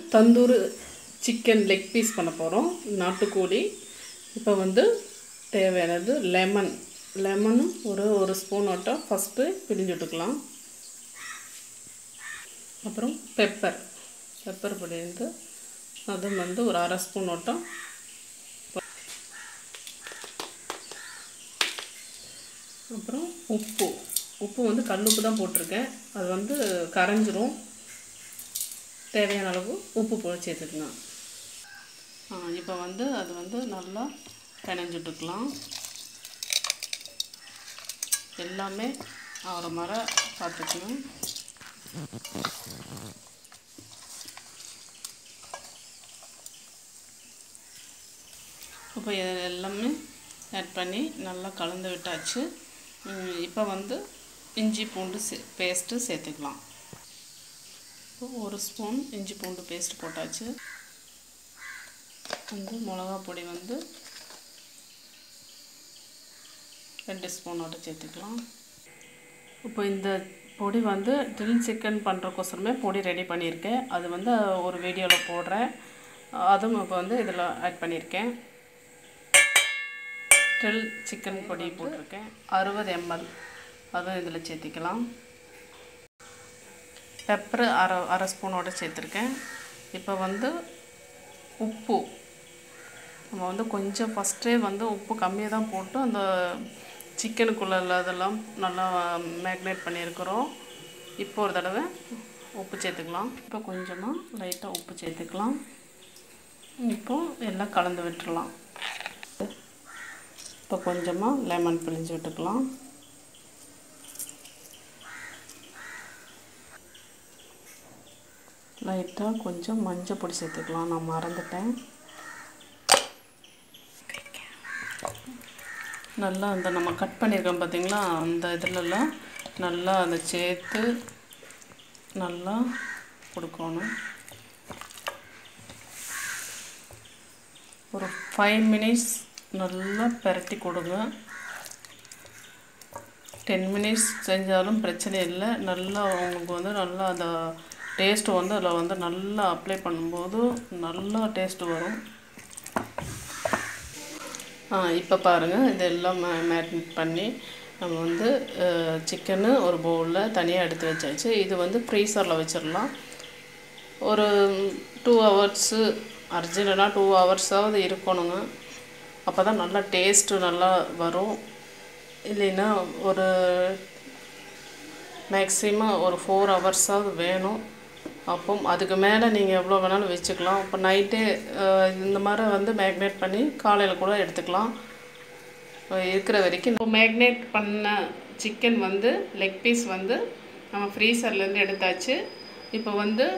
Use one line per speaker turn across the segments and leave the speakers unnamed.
tandoor chicken leg piece பண்ண போகிறோம் நாட்டுக்கோழி இப்போ வந்து தேவையானது லெமன் லெமனும் ஒரு ஒரு ஸ்பூன் ஆட்டம் ஃபஸ்ட்டு பிழிஞ்சு விட்டுக்கலாம் அப்புறம் பெப்பர் பெப்பர் பொடி வந்து அது வந்து ஒரு அரை ஸ்பூன் ஆட்டம் அப்புறம் உப்பு உப்பு வந்து கல் உப்பு தான் போட்டிருக்கேன் அது வந்து கரைஞ்சிரும் தேவையான அளவு உப்பு போட்டு சேர்த்துக்கலாம் இப்போ வந்து அது வந்து நல்லா பிணைஞ்சிட்டுக்கலாம் எல்லாமே ஆகிற மாதிரி பார்த்துக்கணும் இப்போ இது எல்லாமே ஆட் பண்ணி நல்லா கலந்து விட்டாச்சு இப்போ வந்து இஞ்சி பூண்டு சே பேஸ்ட்டு சேர்த்துக்கலாம் இப்போ ஒரு ஸ்பூன் இஞ்சி பூண்டு பேஸ்ட் போட்டாச்சு வந்து மிளகா பொடி வந்து ரெண்டு ஸ்பூனோட சேர்த்துக்கலாம் இப்போ இந்த பொடி வந்து ட்ரில் சிக்கன் பண்ணுறக்கோசரமே பொடி ரெடி பண்ணியிருக்கேன் அது வந்து ஒரு வீடியோவில் போடுறேன் அதுவும் இப்போ வந்து இதில் ஆட் பண்ணியிருக்கேன் ட்ரில் சிக்கன் பொடி போட்டிருக்கேன் அறுபது எம்எல் அதுவும் இதில் சேர்த்திக்கலாம் பெப்பரு அரை அரை ஸ்பூனோட சேர்த்துருக்கேன் இப்போ வந்து உப்பு நம்ம வந்து கொஞ்சம் ஃபஸ்ட்டே வந்து உப்பு கம்மியாக தான் போட்டு அந்த சிக்கனுக்குள்ளே அதெல்லாம் நல்லா மேக்னேட் பண்ணியிருக்கிறோம் இப்போ ஒரு தடவை உப்பு சேர்த்துக்கலாம் இப்போ கொஞ்சமாக லைட்டாக உப்பு சேர்த்துக்கலாம் இப்போ எல்லாம் கலந்து விட்டுடலாம் இப்போ கொஞ்சமாக லெமன் பிழிஞ்சு விட்டுக்கலாம் லைட்டாக கொஞ்சம் மஞ்சள் பொடி சேர்த்துக்கலாம் நான் மறந்துட்டேன் நல்லா அந்த நம்ம கட் பண்ணியிருக்கோம் பார்த்தீங்களா அந்த இதிலெல்லாம் நல்லா அதை சேர்த்து நல்லா கொடுக்கணும் ஒரு ஃபைவ் மினிட்ஸ் நல்லா பெரட்டி கொடுங்க டென் மினிட்ஸ் செஞ்சாலும் பிரச்சனை இல்லை நல்லா உங்களுக்கு வந்து நல்லா அந்த டேஸ்ட்டு வந்து அதில் வந்து நல்லா அப்ளை பண்ணும்போது நல்லா டேஸ்ட்டு வரும் இப்போ பாருங்கள் இதெல்லாம் மே மேரினேட் பண்ணி நம்ம வந்து சிக்கனு ஒரு பவுலில் தனியாக எடுத்து வச்சாச்சு இது வந்து ஃப்ரீசரில் வச்சிடலாம் ஒரு டூ ஹவர்ஸு அர்ஜென்ட்னா டூ ஹவர்ஸாவது இருக்கணுங்க அப்போ தான் நல்லா டேஸ்ட்டு நல்லா வரும் இல்லைன்னா ஒரு மேக்ஸிமம் ஒரு ஃபோர் ஹவர்ஸாவது வேணும் அப்போ அதுக்கு மேலே நீங்கள் எவ்வளோ வேணாலும் வச்சுக்கலாம் இப்போ நைட்டே இந்த மாதிரி வந்து மேக்னேட் பண்ணி காலையில் கூட எடுத்துக்கலாம் இருக்கிற வரைக்கும் இப்போ மேக்னேட் பண்ண சிக்கன் வந்து லெக் பீஸ் வந்து நம்ம ஃப்ரீசர்லேருந்து எடுத்தாச்சு இப்போ வந்து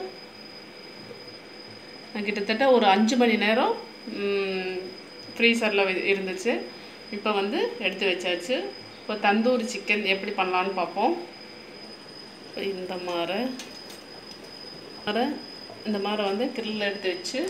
கிட்டத்தட்ட ஒரு அஞ்சு மணி நேரம் ஃப்ரீசரில் இருந்துச்சு இப்போ வந்து எடுத்து வச்சாச்சு இப்போ தந்தூரி சிக்கன் எப்படி பண்ணலான்னு பார்ப்போம் இந்த மாதிரி அதை இந்த மாதிரி வந்து கிரில் எடுத்து வச்சு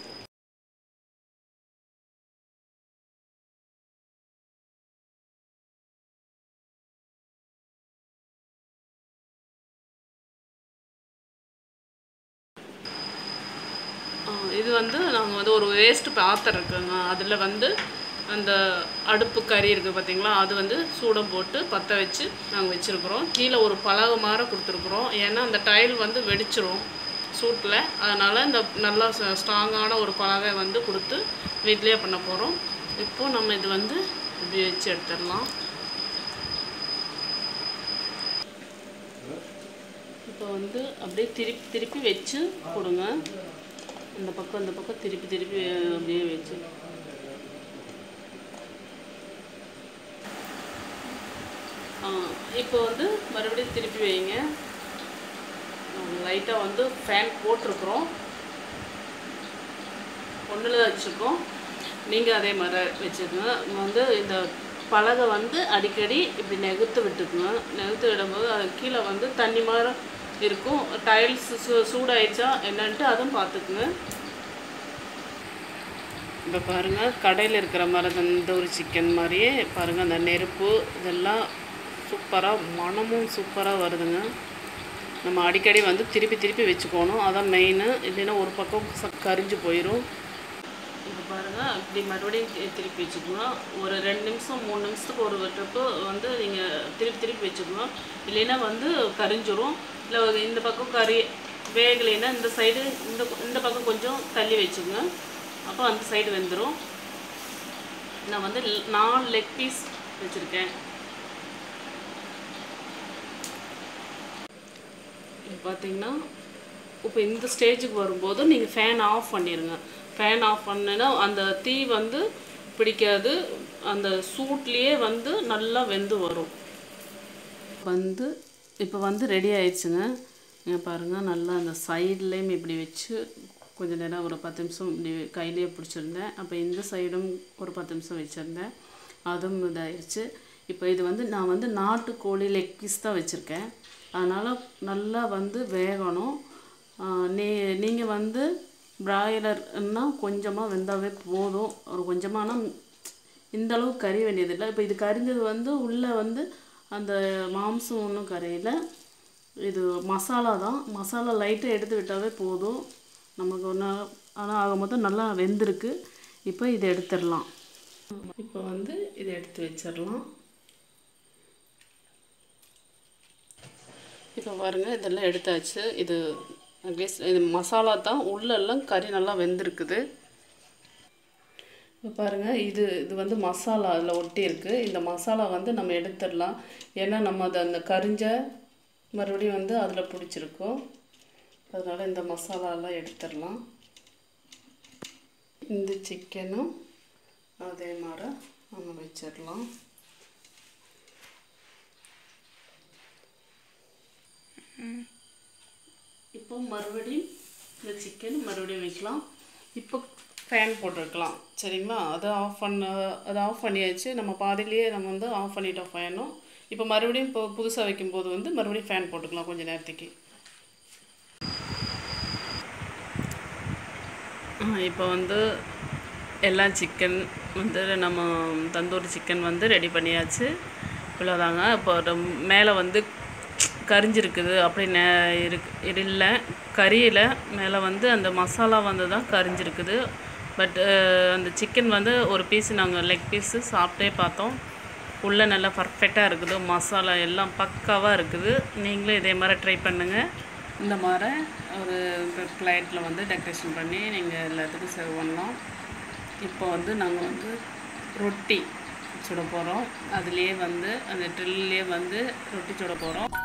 இது வந்து நாங்கள் வந்து ஒரு வேஸ்ட் பாத்திரம் இருக்குங்க அதில் வந்து அந்த அடுப்பு கறி இருக்குது பார்த்தீங்களா அது வந்து சூடம் போட்டு பற்ற வச்சு நாங்கள் வச்சுருக்குறோம் கீழே ஒரு பலகை மாதிரி கொடுத்துருக்குறோம் ஏன்னா அந்த டைல் வந்து வெடிச்சிரும் சூட்டில் அதனால் இந்த நல்லா ஸ்ட்ராங்கான ஒரு பலகை வந்து கொடுத்து வீட்லேயே பண்ண போகிறோம் இப்போது நம்ம இது வந்து இப்படி வச்சு எடுத்துடலாம் இப்போ வந்து அப்படியே திருப்பி திருப்பி வச்சு கொடுங்க இந்த பக்கம் இந்த பக்கம் திருப்பி திருப்பி அப்படியே வச்சு இப்போ வந்து மறுபடியும் திருப்பி வைங்க லைட்டாக வந்து ஃபேன் போட்டிருக்குறோம் ஒன்றில் தான் வச்சுருக்கோம் நீங்கள் அதே மாதிரி வச்சுக்கோங்க வந்து இந்த பலகை வந்து அடிக்கடி இப்படி நெகுத்து விட்டுக்குங்க நெகுத்து விடும்போது அது கீழே வந்து தண்ணி மாதிரி இருக்கும் டைல்ஸ் சூ சூடாயிடுச்சா என்னன்ட்டு அதுவும் பார்த்துக்குங்க இப்போ பாருங்கள் கடையில் இருக்கிற மாதிரி தந்தூரி சிக்கன் மாதிரியே பாருங்கள் அந்த நெருப்பு இதெல்லாம் சூப்பராக மணமும் சூப்பராக வருதுங்க நம்ம அடிக்கடி வந்து திருப்பி திருப்பி வச்சுக்கணும் அதான் மெயின் இல்லைன்னா ஒரு பக்கம் ச- கரிஞ்சு போயிடும் இப்போ பாருங்கள் இப்படி மறுபடியும் தி- திருப்பி வச்சுக்கணும் ஒரு ரெண்டு நிமிஷம் மூணு நிமிஷத்துக்கு ஒரு ட்ரிப்பு வந்து நீங்கள் திருப்பி திருப்பி வச்சுக்கணும் இல்லைன்னா வந்து கரிஞ்சிரும் இல்லை இந்த பக்கம் கறி வேகலைன்னா இந்த சைடு இந்த இந்த பக்கம் கொஞ்சம் தள்ளி வச்சுக்கோங்க அப்போ அந்த சைடு வெந்துடும் நான் வந்து ல்- நாலு லெக் பீஸ் வச்சுருக்கேன் இப்போ பார்த்தீங்கன்னா இப்போ இந்த ஸ்டேஜுக்கு வரும்போது நீங்கள் ஃபேன் ஆஃப் பண்ணிடுங்க ஃபேன் ஆஃப் பண்ணினா அந்த தீ வந்து பிடிக்காது அந்த சூட்லேயே வந்து நல்லா வெந்து வரும் வந்து இப்போ வந்து ரெடி ஆயிடுச்சுங்க இங்க பாருங்கள் நல்லா அந்த சைட்லேயும் இப்படி வச்சு கொஞ்ச நேரம் ஒரு பத்து நிமிஷம் இப்படி கையிலேயே பிடிச்சிருந்தேன் அப்போ இந்த சைடும் ஒரு பத்து நிமிஷம் வச்சுருந்தேன் அதுவும் இதாயிருச்சு இப்போ இது வந்து நான் வந்து நாட்டுக்கோழி லெக் பீஸ் தான் வச்சுருக்கேன் அதனால் நல்லா வந்து வேகணும் ஆஹ் நீ நீங்கள் வந்து பிராய்லர்னா கொஞ்சமாக வெந்தாவே போதும் ஒரு கொஞ்சமான இந்த அளவு கறி வேண்டியதில்லை இப்போ இது கரிஞ்சது வந்து உள்ளே வந்து அந்த மாம்சம் ஒன்றும் கரையில் இது மசாலா தான் மசாலா லைட்டாக எடுத்து விட்டாவே போதும் நமக்கு ஒன்று ஆனால் ஆக மொத்தம் நல்லா வெந்திருக்கு இப்போ இதை எடுத்துடலாம் இப்போ வந்து இதை எடுத்து வச்சிடலாம் இப்போ பாருங்க இதெல்லாம் எடுத்தாச்சு இது அட்லீஸ்ட் இது மசாலா தான் உள்ளெல்லாம் கறி நல்லா வெந்திருக்குது இப்போ பாருங்கள் இது இது வந்து மசாலா அதில் ஒட்டி இருக்கு இந்த மசாலா வந்து நம்ம எடுத்துடலாம் ஏன்னா நம்ம அதை அந்த கரிஞ்ச மறுபடியும் வந்து அதில் பிடிச்சிருக்கோம் அதனால் இந்த மசாலாலாம் எடுத்துடலாம் இந்த சிக்கனும் அதே மாதிரி நம்ம வச்சிடலாம் இப்போ மறுபடியும் இந்த சிக்கன் மறுபடியும் வைக்கலாம் இப்போ ஃபேன் போட்டிருக்கலாம் சரிங்களா அதை ஆஃப் பண்ண அதை ஆஃப் பண்ணியாச்சு நம்ம பாதியிலேயே நம்ம வந்து ஆஃப் பண்ணிட்டோம் ஃபேனும் இப்போ மறுபடியும் இப்போ புதுசாக வைக்கும்போது வந்து மறுபடியும் ஃபேன் போட்டுக்கலாம் கொஞ்சம் நேரத்துக்கு இப்போ வந்து எல்லா சிக்கன் வந்து நம்ம தந்தூரி சிக்கன் வந்து ரெடி பண்ணியாச்சு இவ்வளோதாங்க இப்போ ரொம்- மேலே வந்து கரிஞ்சிருக்குது அப்படி நே இருக்கு இல்லை கறியில் மேலே வந்து அந்த மசாலா வந்து தான் கரிஞ்சிருக்குது பட் அந்த சிக்கன் வந்து ஒரு பீஸ் நாங்கள் லெக் பீஸு சாப்பிட்டே பார்த்தோம் உள்ளே நல்லா பர்ஃபெக்டாக இருக்குது மசாலா எல்லாம் பக்காவாக இருக்குது நீங்களும் இதே மாதிரி ட்ரை பண்ணுங்கள் இந்த மாதிரி ஒரு பிளேட்டில் வந்து டெக்கரேஷன் பண்ணி நீங்கள் எல்லாத்துக்கும் சர்வ் பண்ணலாம் இப்போ வந்து நாங்கள் வந்து ரொட்டி சுட போகிறோம் அதுலேயே வந்து அந்த ட்ரில்லே வந்து ரொட்டி சுட போகிறோம்